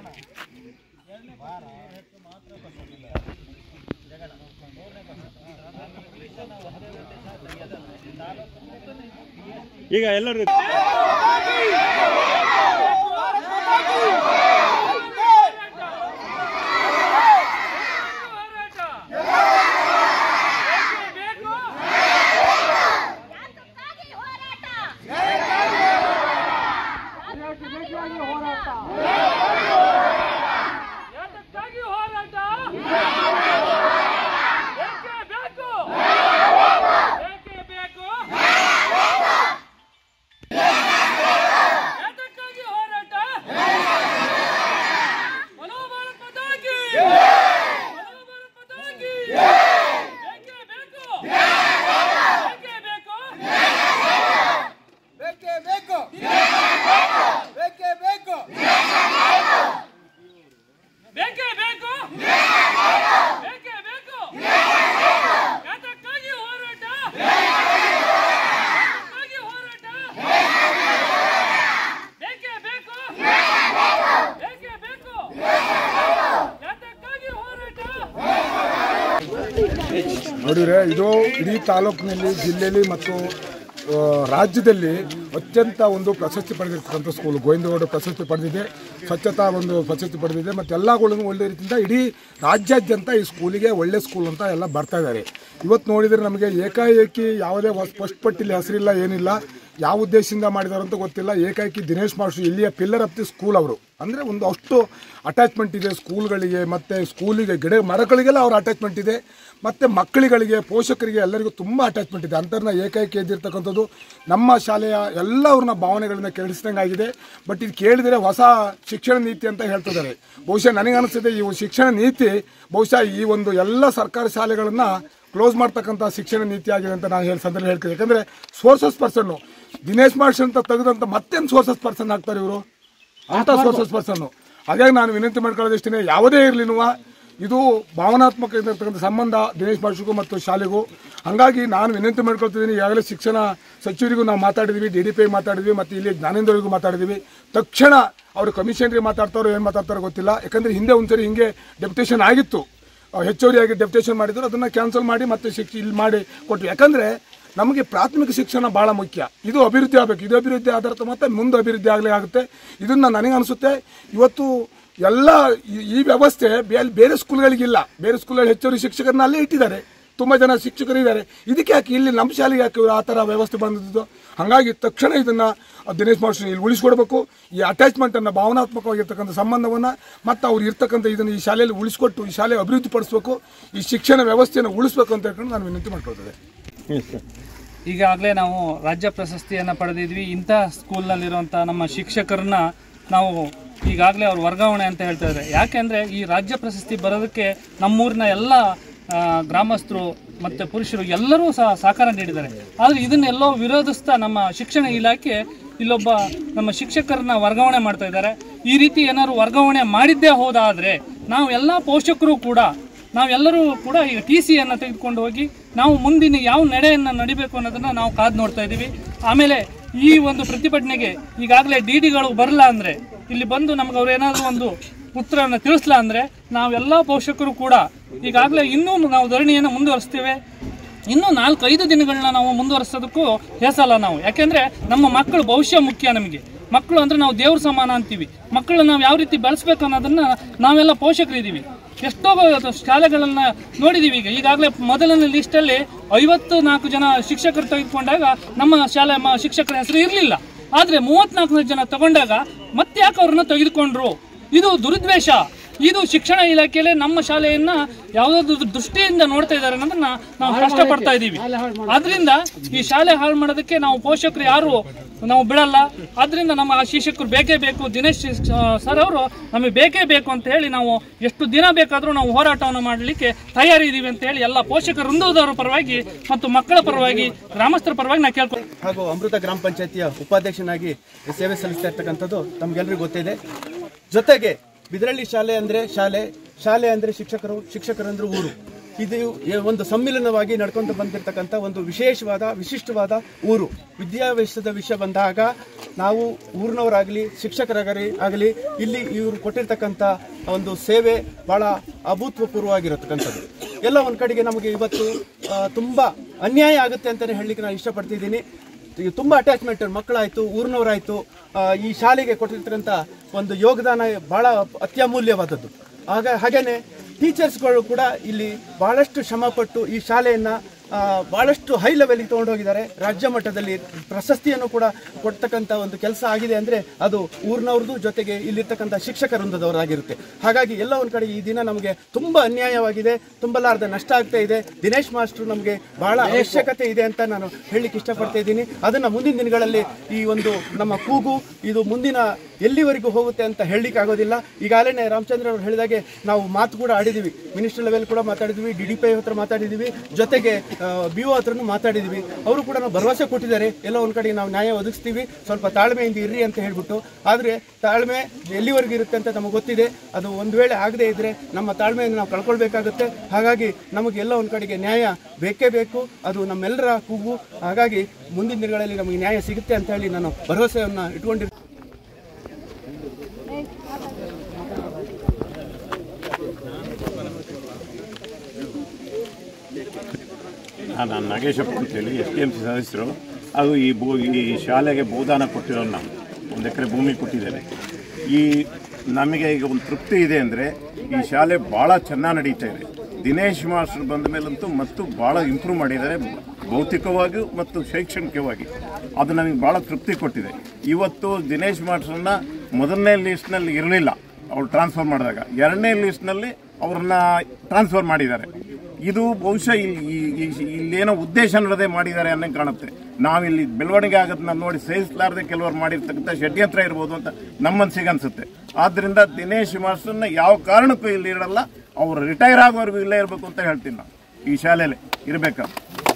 ಈಗ ಎಲ್ಲರೂ ಯಾತಕ್ಕಾಗಿ ಹೋರಾಟ ಯಾತಕ್ಕಾಗಿ ಹೋರಾಟ ಬೇಕೇ ಬೇಕು ಬೇಕೇ ಬೇಕು ಯಾತಕ್ಕಾಗಿ ಹೋರಾಟ ಮನೋಭಾರತ ಪತಾಕಿ ಮನೋಭಾರತ ಪತಾಕಿ ಬೇಕೇ ಬೇಕು ಬೇಕೇ ಬೇಕು ಬೇಕೇ ಬೇಕು ಬೇಕೇ ಬೇಕು ಬೇಕೇ ಬೇಕು ಬೇಕೇ ಬೇಕು ಯಾತಕ್ಕಾಗಿ ಹೋರಾಟ ಯಾತಕ್ಕಾಗಿ ಹೋರಾಟ ಬೇಕೇ ಬೇಕು ಬೇಕೇ ಬೇಕು ಯಾತಕ್ಕಾಗಿ ಹೋರಾಟ ನೋಡಿದ್ರೆ ಇದು ಇಡೀ ತಾಲೂಕಿನಲ್ಲಿ ಜಿಲ್ಲೆಯಲ್ಲಿ ಮತ್ತು ಆ, ರಾಜ್ಯದಲ್ಲಿ ಅತ್ಯಂತ ಒಂದು ಪ್ರಶಸ್ತಿ ಪಡೆದಿರ್ತಕ್ಕಂಥ ಸ್ಕೂಲ್ ಗೋವಿಂದಗೌಡ ಪ್ರಶಸ್ತಿ ಪಡೆದಿದೆ ಸ್ವಚ್ಛತಾ ಒಂದು ಪ್ರಶಸ್ತಿ ಪಡೆದಿದೆ ಮತ್ತು ಎಲ್ಲಗಳನ್ನು ಒಳ್ಳೆ ರೀತಿಯಿಂದ ಇಡೀ ರಾಜ್ಯಾದ್ಯಂತ ಈ ಸ್ಕೂಲಿಗೆ ಒಳ್ಳೆ ಸ್ಕೂಲ್ ಅಂತ ಎಲ್ಲ ಬರ್ತಾ ಇದ್ದಾರೆ ಇವತ್ತು ನೋಡಿದರೆ ನಮಗೆ ಏಕಾಏಕಿ ಯಾವುದೇ ಫಸ್ಟ್ ಪಟ್ಟಿಲಿ ಹೆಸರಿಲ್ಲ ಏನಿಲ್ಲ ಯಾವ ಉದ್ದೇಶದಿಂದ ಮಾಡಿದಾರೆ ಅಂತ ಗೊತ್ತಿಲ್ಲ ಏಕಾಏಕಿ ದಿನೇಶ್ ಮಾಸ್ಟರ್ ಇಲ್ಲಿಯ ಪಿಲ್ಲರ್ ಆಫ್ ದಿ ಸ್ಕೂಲ್ ಅವರು ಅಂದರೆ ಒಂದು ಅಷ್ಟು ಅಟ್ಯಾಚ್ಮೆಂಟ್ ಇದೆ ಸ್ಕೂಲ್ಗಳಿಗೆ ಮತ್ತು ಸ್ಕೂಲಿಗೆ ಗಿಡ ಮರಗಳಿಗೆಲ್ಲ ಅವ್ರ ಅಟ್ಯಾಚ್ಮೆಂಟ್ ಇದೆ ಮತ್ತು ಮಕ್ಕಳಿಗಳಿಗೆ ಪೋಷಕರಿಗೆ ಎಲ್ಲರಿಗೂ ತುಂಬ ಅಟ್ಯಾಚ್ಮೆಂಟ್ ಇದೆ ಅಂಥವ್ರನ್ನ ಏಕಾಏಕಿ ಎದ್ದಿರ್ತಕ್ಕಂಥದ್ದು ನಮ್ಮ ಶಾಲೆಯ ಎಲ್ಲವ್ರನ್ನ ಭಾವನೆಗಳನ್ನ ಕೆಡಿಸಿದಂಗಾಗಿದೆ ಬಟ್ ಇದು ಕೇಳಿದರೆ ಹೊಸ ಶಿಕ್ಷಣ ನೀತಿ ಅಂತ ಹೇಳ್ತಿದ್ದಾರೆ ಬಹುಶಃ ನನಗನ್ನಿಸ್ತದೆ ಈ ಶಿಕ್ಷಣ ನೀತಿ ಬಹುಶಃ ಈ ಒಂದು ಎಲ್ಲ ಸರ್ಕಾರಿ ಶಾಲೆಗಳನ್ನು ಕ್ಲೋಸ್ ಮಾಡ್ತಕ್ಕಂಥ ಶಿಕ್ಷಣ ನೀತಿ ಆಗಿದೆ ಅಂತ ನಾನು ಹೇಳಿ ಸಂದರ್ಭ ಹೇಳ್ತೀನಿ ಯಾಕಂದರೆ ಸೋರ್ಸಸ್ ಪರ್ಸನ್ನು ದಿನೇಶ್ ಮಾಸ್ಟರ್ ಅಂತ ತೆಗೆದಂತ ಮತ್ತೇನು ಸೋರ್ಸಸ್ ಪರ್ಸನ್ ಆಗ್ತಾರೆ ಇವರು ಅಂತ ಸೋರ್ಸಸ್ ಪರ್ಸನ್ನು ಹಾಗಾಗಿ ನಾನು ವಿನಂತಿ ಮಾಡ್ಕೊಳ್ಳೋದಿಷ್ಟೇ ಯಾವುದೇ ಇರಲಿನುವ ಇದು ಭಾವನಾತ್ಮಕ ಇರತಕ್ಕಂಥ ಸಂಬಂಧ ದಿನೇಶ್ ಮಾಸ್ಟರ್ಗೂ ಮತ್ತು ಶಾಲೆಗೂ ಹಾಗಾಗಿ ನಾನು ವಿನಂತಿ ಮಾಡ್ಕೊಳ್ತಿದ್ದೀನಿ ಈಗಾಗಲೇ ಶಿಕ್ಷಣ ಸಚಿವರಿಗೂ ನಾವು ಮಾತಾಡಿದ್ವಿ ಡಿ ಡಿ ಪಿ ಮಾತಾಡಿದ್ವಿ ಮತ್ತು ಇಲ್ಲಿ ಜ್ಞಾನೇಂದ್ರರಿಗೂ ಮಾತಾಡಿದ್ವಿ ತಕ್ಷಣ ಅವರು ಕಮಿಷನರಿಗೆ ಮಾತಾಡ್ತಾರೋ ಏನು ಮಾತಾಡ್ತಾರೋ ಗೊತ್ತಿಲ್ಲ ಯಾಕಂದರೆ ಹಿಂದೆ ಒಂದ್ಸರಿ ಹಿಂಗೆ ಡೆಪ್ಯುಟೇಷನ್ ಆಗಿತ್ತು ಹೆಚ್ಚುವರಿಯಾಗಿ ಡೆಪ್ಯುಟೇಷನ್ ಮಾಡಿದ್ರು ಅದನ್ನು ಕ್ಯಾನ್ಸಲ್ ಮಾಡಿ ಮತ್ತೆ ಶಿಕ್ಷ ಇಲ್ಲಿ ಮಾಡಿ ಕೊಟ್ಟರು ಯಾಕಂದರೆ ನಮಗೆ ಪ್ರಾಥಮಿಕ ಶಿಕ್ಷಣ ಭಾಳ ಮುಖ್ಯ ಇದು ಅಭಿವೃದ್ಧಿ ಆಗಬೇಕು ಇದು ಅಭಿವೃದ್ಧಿ ಆಧಾರಿತ ಮತ್ತೆ ಮುಂದೆ ಅಭಿವೃದ್ಧಿ ಆಗಲೇ ಆಗುತ್ತೆ ಇದನ್ನು ನನಗೆ ಅನಿಸುತ್ತೆ ಇವತ್ತು ಎಲ್ಲ ಈ- ಈ ವ್ಯವಸ್ಥೆ ಬೇ- ಬೇರೆ ಸ್ಕೂಲ್ಗಳಿಗಿಲ್ಲ ಬೇರೆ ಸ್ಕೂಲಲ್ಲಿ ಹೆಚ್ಚುವರಿ ಶಿಕ್ಷಕರನ್ನ ಅಲ್ಲೇ ಇಟ್ಟಿದ್ದಾರೆ ತುಂಬ ಜನ ಶಿಕ್ಷಕರು ಇದ್ದಾರೆ ಇದಕ್ಕೆ ಯಾಕೆ ಇಲ್ಲಿ ನಮ್ಮ ಶಾಲೆಗೆ ಯಾಕೆ ಇವ್ರು ಆ ಥರ ವ್ಯವಸ್ಥೆ ಬಂದಿದ್ದು ಹಾಗಾಗಿ ತಕ್ಷಣ ಇದನ್ನು ದಿನೇಶ್ ಮಾಸ್ಟರ್ ಇಲ್ಲಿ ಉಳಿಸ್ಕೊಡ್ಬೇಕು ಈ ಅಟ್ಯಾಚ್ಮೆಂಟನ್ನು ಭಾವನಾತ್ಮಕವಾಗಿರ್ತಕ್ಕಂಥ ಸಂಬಂಧವನ್ನು ಮತ್ತು ಅವ್ರು ಇರ್ತಕ್ಕಂಥ ಇದನ್ನು ಈ ಶಾಲೆಯಲ್ಲಿ ಉಳಿಸ್ಕೊಟ್ಟು ಈ ಶಾಲೆ ಅಭಿವೃದ್ಧಿ ಪಡಿಸ್ಬೇಕು ಈ ಶಿಕ್ಷಣ ವ್ಯವಸ್ಥೆಯನ್ನು ಉಳಿಸ್ಬೇಕು ಅಂತ ಹೇಳ್ಕೊಂಡು ನಾನು ವಿನಂತಿ ಮಾಡ್ಕೊಳ್ತೇನೆ ಈಗಾಗಲೇ ನಾವು ರಾಜ್ಯ ಪ್ರಶಸ್ತಿಯನ್ನು ಪಡೆದಿದ್ವಿ ಇಂಥ ಸ್ಕೂಲ್ನಲ್ಲಿರುವಂಥ ನಮ್ಮ ಶಿಕ್ಷಕರನ್ನ ನಾವು ಈಗಾಗಲೇ ಅವ್ರು ವರ್ಗಾವಣೆ ಅಂತ ಹೇಳ್ತಾ ಇದ್ದಾರೆ ಯಾಕೆಂದರೆ ಈ ರಾಜ್ಯ ಪ್ರಶಸ್ತಿ ಬರೋದಕ್ಕೆ ನಮ್ಮೂರಿನ ಎಲ್ಲ ಆ, ಗ್ರಾಮಸ್ಥರು ಮತ್ತು ಪುರುಷರು ಎಲ್ಲರೂ ಸಹ ಸಹಕಾರ ನೀಡಿದ್ದಾರೆ ಆದರೆ ಇದನ್ನೆಲ್ಲೋ ವಿರೋಧಿಸ್ತಾ ನಮ್ಮ ಶಿಕ್ಷಣ ಇಲಾಖೆ ಇಲ್ಲೊಬ್ಬ ನಮ್ಮ ಶಿಕ್ಷಕರನ್ನ ವರ್ಗಾವಣೆ ಮಾಡ್ತಾ ಇದ್ದಾರೆ ಈ ರೀತಿ ಏನಾದ್ರು ವರ್ಗಾವಣೆ ಮಾಡಿದ್ದೇ ಹೋದಾದರೆ ನಾವು ಎಲ್ಲ ಪೋಷಕರು ಕೂಡ ನಾವೆಲ್ಲರೂ ಕೂಡ ಈಗ ಟಿ ಸಿಯನ್ನು ತೆಗೆದುಕೊಂಡು ಹೋಗಿ ನಾವು ಮುಂದಿನ ಯಾವ ನಡೆಯನ್ನು ನಡಿಬೇಕು ಅನ್ನೋದನ್ನ ನಾವು ಕಾದು ನೋಡ್ತಾ ಇದ್ದೀವಿ ಆಮೇಲೆ ಈ ಒಂದು ಪ್ರತಿಭಟನೆಗೆ ಈಗಾಗಲೇ ಡಿ ಡಿಗಳು ಬರಲ್ಲ ಅಂದರೆ ಇಲ್ಲಿ ಬಂದು ನಮ್ಗೆ ಅವ್ರು ಏನಾದರೂ ಒಂದು ಉತ್ತರವನ್ನು ತಿಳಿಸ್ಲಾ ಅಂದರೆ ನಾವೆಲ್ಲ ಪೋಷಕರು ಕೂಡ ಈಗಾಗಲೇ ಇನ್ನೂ ನಾವು ಧರಣಿಯನ್ನು ಮುಂದುವರಿಸ್ತೇವೆ ಇನ್ನೂ ನಾಲ್ಕೈದು ದಿನಗಳನ್ನ ನಾವು ಮುಂದುವರಿಸೋದಕ್ಕೂ ಹೇಸಲ್ಲ ನಾವು ಯಾಕೆಂದ್ರೆ ನಮ್ಮ ಮಕ್ಕಳು ಭವಿಷ್ಯ ಮುಖ್ಯ ನಮಗೆ ಮಕ್ಕಳು ಅಂದ್ರೆ ನಾವು ದೇವ್ರ ಸಮಾನ ಅಂತೀವಿ ಮಕ್ಕಳು ನಾವು ಯಾವ ರೀತಿ ಬೆಳೆಸ್ಬೇಕು ಅನ್ನೋದನ್ನ ನಾವೆಲ್ಲ ಪೋಷಕರಿದ್ದೀವಿ ಎಷ್ಟೋ ಶಾಲೆಗಳನ್ನ ನೋಡಿದೀವಿ ಈಗ ಈಗಾಗಲೇ ಮೊದಲನೇ ಲಿಸ್ಟಲ್ಲಿ ಐವತ್ತು ನಾಲ್ಕು ಜನ ಶಿಕ್ಷಕರು ತೆಗೆದುಕೊಂಡಾಗ ನಮ್ಮ ಶಾಲೆ ಮ- ಶಿಕ್ಷಕರ ಹೆಸರು ಇರಲಿಲ್ಲ ಆದರೆ ಮೂವತ್ನಾಲ್ಕು ಜನ ತಗೊಂಡಾಗ ಮತ್ತೆ ಯಾಕೆ ಅವ್ರನ್ನ ತೆಗೆದುಕೊಂಡ್ರು ಇದು ದುರುದ್ವೇಷ ಇದು ಶಿಕ್ಷಣ ಇಲಾಖೆಯಲ್ಲಿ ನಮ್ಮ ಶಾಲೆಯನ್ನ ಯಾವುದಾದ್ರು ದೃಷ್ಟಿಯಿಂದ ನೋಡ್ತಾ ಇದ್ದಾರೆ ಅನ್ನೋದನ್ನ ನಾವು ಕಷ್ಟಪಡ್ತಾ ಇದ್ದೀವಿ ಆದ್ರಿಂದ ಈ ಶಾಲೆ ಹಾಳು ಮಾಡೋದಕ್ಕೆ ನಾವು ಪೋಷಕರು ಯಾರು ನಾವು ಬಿಡಲ್ಲ ಆದ್ರಿಂದ ನಮ್ಮ ಆ ಶಿಕ್ಷಕರು ಬೇಕೇ ಬೇಕು ದಿನೇಶ್ ಸರ್ ಅವರು ನಮಗೆ ಬೇಕೇ ಬೇಕು ಅಂತ ಹೇಳಿ ನಾವು ಎಷ್ಟು ದಿನ ಬೇಕಾದರೂ ನಾವು ಹೋರಾಟವನ್ನು ಮಾಡಲಿಕ್ಕೆ ತಯಾರಿ ಇದೀವಿ ಅಂತ ಹೇಳಿ ಎಲ್ಲ ಪೋಷಕರು ವೃಂದದವರ ಪರವಾಗಿ ಮತ್ತು ಮಕ್ಕಳ ಪರವಾಗಿ ಗ್ರಾಮಸ್ಥರ ಪರವಾಗಿ ನಾ ಕೇಳ್ಕೊ ಹಾಗೂ ಅಮೃತ ಗ್ರಾಮ ಪಂಚಾಯತಿಯ ಉಪಾಧ್ಯಕ್ಷನಾಗಿ ಸೇವೆ ಸಲ್ಲಿಸ್ತಾ ಇರ್ತಕ್ಕಂಥದ್ದು ತಮ್ಗೆಲ್ರಿಗೂ ಗೊತ್ತಿದೆ ಜೊತೆಗೆ ಬಿದರಳ್ಳಿ ಶಾಲೆ ಅಂದ್ರೆ ಶಾಲೆ ಶಾಲೆ ಅಂದ್ರೆ ಶಿಕ್ಷಕರು ಶಿಕ್ಷಕರಂದ್ರೆ ಊರು ಇದು ಏ- ಒಂದು ಸಮ್ಮಿಲನವಾಗಿ ನಡ್ಕೊಂಡು ಬಂದಿರತಕ್ಕಂಥ ಒಂದು ವಿಶೇಷವಾದ ವಿಶಿಷ್ಟವಾದ ಊರು ವಿದ್ಯಾಭ್ಯಾಸದ ವಿಷಯ ಬಂದಾಗ ನಾವು ಊರಿನವರಾಗಲಿ ಶಿಕ್ಷಕರಾಗಲಿ ಆಗಲಿ ಇಲ್ಲಿ ಇವರು ಕೊಟ್ಟಿರ್ತಕ್ಕಂಥ ಒಂದು ಸೇವೆ ಬಹಳ ಅಭೂತಪೂರ್ವವಾಗಿರತಕ್ಕಂಥದ್ದು ಎಲ್ಲ ಒಂದು ಕಡೆಗೆ ನಮಗೆ ಇವತ್ತು ಆ, ತುಂಬಾ ಅನ್ಯಾಯ ಆಗುತ್ತೆ ಅಂತಲೇ ಹೇಳಲಿಕ್ಕೆ ನಾನು ಇಷ್ಟಪಡ್ತಿದ್ದೀನಿ ಈಗ ತುಂಬ ಅಟ್ಯಾಚ್ಮೆಂಟ್ ಮಕ್ಕಳಾಯಿತು ಊರಿನವರಾಯಿತು ಈ ಶಾಲೆಗೆ ಕೊಟ್ಟಿರ್ತಕ್ಕಂಥ ಒಂದು ಯೋಗದಾನ ಬಹಳ ಅತ್ಯಮೂಲ್ಯವಾದದ್ದು ಆಗ ಹಾಗೇನೆ ಟೀಚರ್ಸ್ಗಳು ಕೂಡ ಇಲ್ಲಿ ಬಹಳಷ್ಟು ಶ್ರಮಪಟ್ಟು ಈ ಶಾಲೆಯನ್ನು ಭಾಳಷ್ಟು ಹೈ ಲೆವೆಲ್ಗೆ ತೊಗೊಂಡು ಹೋಗಿದ್ದಾರೆ ರಾಜ್ಯ ಮಟ್ಟದಲ್ಲಿ ಪ್ರಶಸ್ತಿಯನ್ನು ಕೂಡ ಕೊಡ್ತಕ್ಕಂಥ ಒಂದು ಕೆಲಸ ಆಗಿದೆ ಅಂದರೆ ಅದು ಊರಿನವ್ರದ್ದು ಜೊತೆಗೆ ಇಲ್ಲಿರ್ತಕ್ಕಂಥ ಶಿಕ್ಷಕ ವೃಂದದವರಾಗಿರುತ್ತೆ ಹಾಗಾಗಿ ಎಲ್ಲ ಒಂದು ಕಡೆ ಈ ದಿನ ನಮಗೆ ತುಂಬ ಅನ್ಯಾಯವಾಗಿದೆ ತುಂಬಲಾರ್ದ ನಷ್ಟ ಆಗ್ತಾ ಇದೆ ದಿನೇಶ್ ಮಾಸ್ಟ್ರು ನಮಗೆ ಬಹಳ ಅವಶ್ಯಕತೆ ಇದೆ ಅಂತ ನಾನು ಹೇಳಲಿಕ್ಕೆ ಇಷ್ಟಪಡ್ತಾ ಇದ್ದೀನಿ ಅದನ್ನು ಮುಂದಿನ ದಿನಗಳಲ್ಲಿ ಈ ಒಂದು ನಮ್ಮ ಕೂಗು ಇದು ಮುಂದಿನ ಎಲ್ಲಿವರೆಗೂ ಹೋಗುತ್ತೆ ಅಂತ ಹೇಳಲಿಕ್ಕೆ ಆಗೋದಿಲ್ಲ ಈಗಾಗಲೇ ರಾಮಚಂದ್ರ ಅವರು ಹೇಳಿದಾಗೆ ನಾವು ಮಾತು ಕೂಡ ಆಡಿದ್ದೀವಿ ಮಿನಿಸ್ಟರ್ ಲೆವೆಲ್ ಕೂಡ ಮಾತಾಡಿದ್ವಿ ಡಿ ಡಿ ಪಿ ಹತ್ರ ಮಾತಾಡಿದ್ದೀವಿ ಜೊತೆಗೆ ಬಿ ಒ ಹತ್ರನೂ ಮಾತಾಡಿದ್ದೀವಿ ಅವರು ಕೂಡ ನಾವು ಭರವಸೆ ಕೊಟ್ಟಿದ್ದಾರೆ ಎಲ್ಲ ಒಂದು ಕಡೆ ನಾವು ನ್ಯಾಯ ಒದಗಿಸ್ತೀವಿ ಸ್ವಲ್ಪ ತಾಳ್ಮೆಯಿಂದ ಇರ್ರಿ ಅಂತ ಹೇಳ್ಬಿಟ್ಟು ಆದರೆ ತಾಳ್ಮೆ ಎಲ್ಲಿವರೆಗೂ ಇರುತ್ತೆ ಅಂತ ನಮಗೆ ಗೊತ್ತಿದೆ ಅದು ಒಂದು ವೇಳೆ ಆಗದೇ ಇದ್ದರೆ ನಮ್ಮ ತಾಳ್ಮೆಯನ್ನು ನಾವು ಕಳ್ಕೊಳ್ಬೇಕಾಗುತ್ತೆ ಹಾಗಾಗಿ ನಮಗೆ ಎಲ್ಲ ಒಂದು ಕಡೆಗೆ ನ್ಯಾಯ ಬೇಕೇ ಬೇಕು ಅದು ನಮ್ಮೆಲ್ಲರ ಕೂಗು ಹಾಗಾಗಿ ಮುಂದಿನ ದಿನಗಳಲ್ಲಿ ನಮಗೆ ನ್ಯಾಯ ಸಿಗುತ್ತೆ ಅಂತ ಹೇಳಿ ನಾನು ಭರವಸೆಯನ್ನು ಇಟ್ಕೊಂಡಿರ್ತೀನಿ ನಾನು ನಾಗೇಶಪ್ಪ ಅಂತೇಳಿ ಎಸ್ ಡಿ ಎಂ ಸಿ ಸದಸ್ಯರು ಹಾಗೂ ಈ ಭೂ ಈ ಶಾಲೆಗೆ ಭೂದಾನ ಕೊಟ್ಟಿರೋ ನಾವು ಒಂದು ಎಕರೆ ಭೂಮಿ ಕೊಟ್ಟಿದ್ದೇವೆ ಈ ನಮಗೆ ಈಗ ಒಂದು ತೃಪ್ತಿ ಇದೆ ಅಂದರೆ ಈ ಶಾಲೆ ಭಾಳ ಚೆನ್ನಾಗಿ ನಡೀತಾ ಇದೆ ದಿನೇಶ್ ಮಾಸ್ಟರ್ ಬಂದ ಮೇಲಂತೂ ಮತ್ತು ಭಾಳ ಇಂಪ್ರೂವ್ ಮಾಡಿದ್ದಾರೆ ಭೌತಿಕವಾಗಿಯೂ ಮತ್ತು ಶೈಕ್ಷಣಿಕವಾಗಿ ಅದು ನನಗೆ ಭಾಳ ತೃಪ್ತಿ ಕೊಟ್ಟಿದೆ ಇವತ್ತು ದಿನೇಶ್ ಮಾಸ್ಟರ್ನ ಮೊದಲನೇ ಲಿಸ್ಟ್ನಲ್ಲಿ ಇರಲಿಲ್ಲ ಅವ್ರು ಟ್ರಾನ್ಸ್ಫರ್ ಮಾಡಿದಾಗ ಎರಡನೇ ಲಿಸ್ಟ್ನಲ್ಲಿ ಅವ್ರನ್ನ ಟ್ರಾನ್ಸ್ಫರ್ ಮಾಡಿದ್ದಾರೆ ಇದು ಬಹುಶಃ ಇಲ್ಲಿ ಈ- ಈ- ಇಲ್ಲೇನೋ ಉದ್ದೇಶ ನಡೆದೇ ಮಾಡಿದ್ದಾರೆ ಅನ್ನಂಗೆ ಕಾಣುತ್ತೆ ನಾವಿಲ್ಲಿ ಬೆಳವಣಿಗೆ ಆಗೋದನ್ನ ನೋಡಿ ಸಹಿಸಲಾರದೆ ಕೆಲವರು ಮಾಡಿರ್ತಕ್ಕಂಥ ಷಡ್ಯಂತ್ರ ಇರ್ಬೋದು ಅಂತ ನಮ್ಮ ಮನಸ್ಸಿಗೆ ಅನ್ಸುತ್ತೆ ಆದ್ರಿಂದ ದಿನೇಶ್ ಮಾಸ್ಟರ್ನ ಯಾವ ಕಾರಣಕ್ಕೂ ಇಲ್ಲಿ ಇರಲ್ಲ ಅವರು ರಿಟೈರ್ ಆಗೋವರೆಗೂ ಇಲ್ಲೇ ಇರಬೇಕು ಅಂತ ಹೇಳ್ತೀನಿ ನಾನು ಈ ಶಾಲೆಯಲ್ಲಿ ಇರಬೇಕಾದ್ರೆ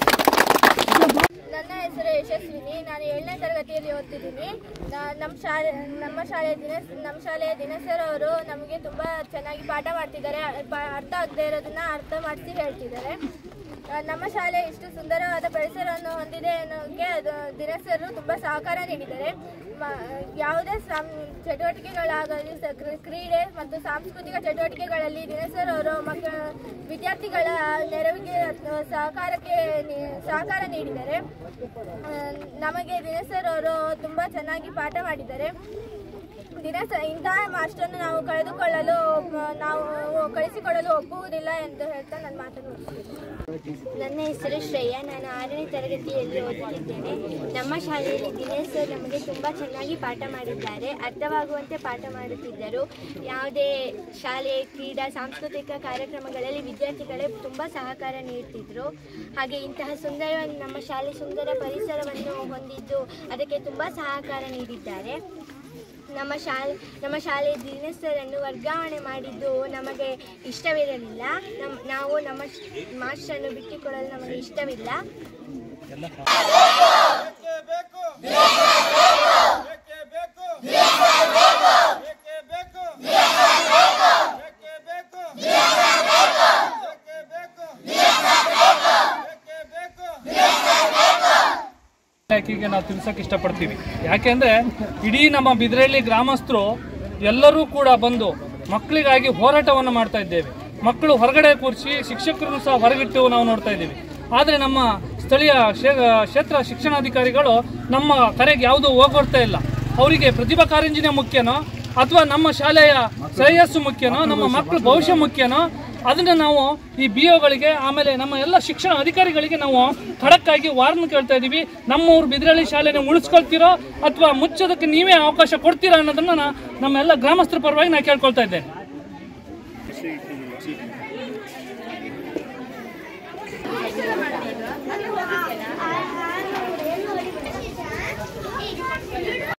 ನನ್ನ ಹೆಸರು ಯಶಸ್ವಿನಿ ನಾನು ಏಳನೇ ತರಗತಿಯಲ್ಲಿ ಓದ್ತಿದ್ದೀನಿ ನಾ- ನಮ್ಮ ಶಾಲೆ ನಮ್ಮ ಶಾಲೆ ದಿನೇಶ್ ನಮ್ಮ ಶಾಲೆಯ ದಿನೇಶರ್ ಅವರು ನಮಗೆ ತುಂಬ ಚೆನ್ನಾಗಿ ಪಾಠ ಮಾಡ್ತಿದ್ದಾರೆ ಪ- ಅರ್ಥ ಆಗದೆ ಇರೋದನ್ನ ಅರ್ಥ ಮಾಡಿಸಿ ಹೇಳ್ತಿದ್ದಾರೆ ಆ, ನಮ್ಮ ಶಾಲೆ ಇಷ್ಟು ಸುಂದರವಾದ ಪರಿಸರವನ್ನು ಹೊಂದಿದೆ ಅನ್ನೋಕ್ಕೆ ಅದು ದಿನೇಶರು ತುಂಬ ಸಹಕಾರ ನೀಡಿದ್ದಾರೆ ಮ- ಯಾವುದೇ ಸಾಮ್ ಚಟುವಟಿಕೆಗಳಾಗಲಿ ಸ- ಕ್ರೀ- ಕ್ರೀಡೆ ಮತ್ತು ಸಾಂಸ್ಕೃತಿಕ ಚಟುವಟಿಕೆಗಳಲ್ಲಿ ದಿನೇಶರ್ ಅವರು ಮಕ್ಕಳ ವಿದ್ಯಾರ್ಥಿಗಳ ನೆರವಿಗೆ ಅಥವಾ ಸಹಕಾರಕ್ಕೆ ನೀ- ಸಹಕಾರ ನೀಡಿದ್ದಾರೆ ಆ, ನಮಗೆ ದಿನೇಶರ್ ಅವರು ತುಂಬ ಚೆನ್ನಾಗಿ ಪಾಠ ಮಾಡಿದ್ದಾರೆ ದಿನೇಶ ಇಂತಹ ಮಾಸ್ಟರ್ನ ನಾವು ಕಳೆದುಕೊಳ್ಳಲು ಮ- ನಾವು ಕಳಿಸಿಕೊಡಲು ಒಪ್ಪುವುದಿಲ್ಲ ಎಂದು ಹೇಳ್ತಾ ನನ್ನ ಮಾತನ್ನು ಮುಗಿಸ್ತೀನಿ. ನನ್ನ ಹೆಸರು ಶ್ರೇಯಾ ನಾನು ಆರನೇ ತರಗತಿಯಲ್ಲಿ ಓದುತ್ತಿದ್ದೇನೆ ನಮ್ಮ ಶಾಲೆಯಲ್ಲಿ ದಿನೇಶ್ ಸರ್ ನಮಗೆ ತುಂಬ ಚೆನ್ನಾಗಿ ಪಾಠ ಮಾಡಿದ್ದಾರೆ ಅರ್ಥವಾಗುವಂತೆ ಪಾಠ ಮಾಡುತ್ತಿದ್ದರು ಯಾವುದೇ ಶಾಲೆ ಕ್ರೀಡಾ ಸಾಂಸ್ಕೃತಿಕ ಕಾರ್ಯಕ್ರಮಗಳಲ್ಲಿ ವಿದ್ಯಾರ್ಥಿಗಳೇ ತುಂಬ ಸಹಕಾರ ನೀಡ್ತಿದ್ರು ಹಾಗೆ ಇಂತಹ ಸುಂದರ ನಮ್ಮ ಶಾಲೆ ಸುಂದರ ಪರಿಸರವನ್ನು ಹೊಂದಿದ್ದು ಅದಕ್ಕೆ ತುಂಬ ಸಹಕಾರ ನೀಡಿದ್ದಾರೆ ನಮ್ಮ ಶಾಲೆ ನಮ್ಮ ಶಾಲೆ ದಿನೇಶ್ ಸರನ್ನು ವರ್ಗಾವಣೆ ಮಾಡಿದ್ದು ನಮಗೆ ಇಷ್ಟವಿರಲಿಲ್ಲ ನಮ್ಮ ನಾವು ನಮ್ಮ ಶ್- ಮಾಸ್ಟರನ್ನು ಬಿಟ್ಟುಕೊಡಲು ನಮಗೆ ಇಷ್ಟವಿಲ್ಲ ಇಲಾಖೆಗೆ ನಾವು ತಿಳಿಸೋಕೆ ಇಷ್ಟಪಡ್ತೀವಿ ಯಾಕೆಂದ್ರೆ ಇಡೀ ನಮ್ಮ ಬಿದ್ರಳ್ಳಿ ಗ್ರಾಮಸ್ಥರು ಎಲ್ಲರೂ ಕೂಡ ಬಂದು ಮಕ್ಕಳಿಗಾಗಿ ಹೋರಾಟವನ್ನು ಮಾಡ್ತಾ ಇದ್ದೇವೆ ಮಕ್ಕಳು ಹೊರಗಡೆ ಕೂರಿಸಿ ಶಿಕ್ಷಕರನ್ನು ಸಹ ಹೊರಗಿಟ್ಟು ನಾವು ನೋಡ್ತಾ ಇದ್ದೀವಿ ಆದರೆ ನಮ್ಮ ಸ್ಥಳೀಯ ಶೇ- ಕ್ಷೇತ್ರ ಶಿಕ್ಷಣಾಧಿಕಾರಿಗಳು ನಮ್ಮ ಕರೆಗೆ ಯಾವುದೂ ಹೋಗ್ಬರ್ತಾ ಇಲ್ಲ ಅವರಿಗೆ ಪ್ರತಿಭಾ ಕಾರಂಜಿನೇ ಮುಖ್ಯನೋ ಅಥವಾ ನಮ್ಮ ಶಾಲೆಯ ಶ್ರೇಯಸ್ಸು ಮುಖ್ಯನೋ ನಮ್ಮ ಮಕ್ಕಳ ಭವಿಷ್ಯ ಮುಖ್ಯನೋ ಅದನ್ನ ನಾವು ಈ ಬಿ ಒಗಳಿಗೆ ಆಮೇಲೆ ನಮ್ಮ ಎಲ್ಲ ಶಿಕ್ಷಣ ಅಧಿಕಾರಿಗಳಿಗೆ ನಾವು ಖಡಕ್ಕಾಗಿ ವಾರ್ನ್ ಕೇಳ್ತಾ ಇದೀವಿ ನಮ್ಮೂರು ಬಿದ್ರಳ್ಳಿ ಶಾಲೆನ ಉಳಿಸ್ಕೊಳ್ತೀರೋ ಅಥವಾ ಮುಚ್ಚೋದಕ್ಕೆ ನೀವೇ ಅವಕಾಶ ಕೊಡ್ತೀರಾ ಅನ್ನೋದನ್ನ ನಾ- ನಮ್ಮೆಲ್ಲ ಗ್ರಾಮಸ್ಥರ ಪರವಾಗಿ ನಾನು ಕೇಳ್ಕೊಳ್ತಾ ಇದ್ದೇನೆ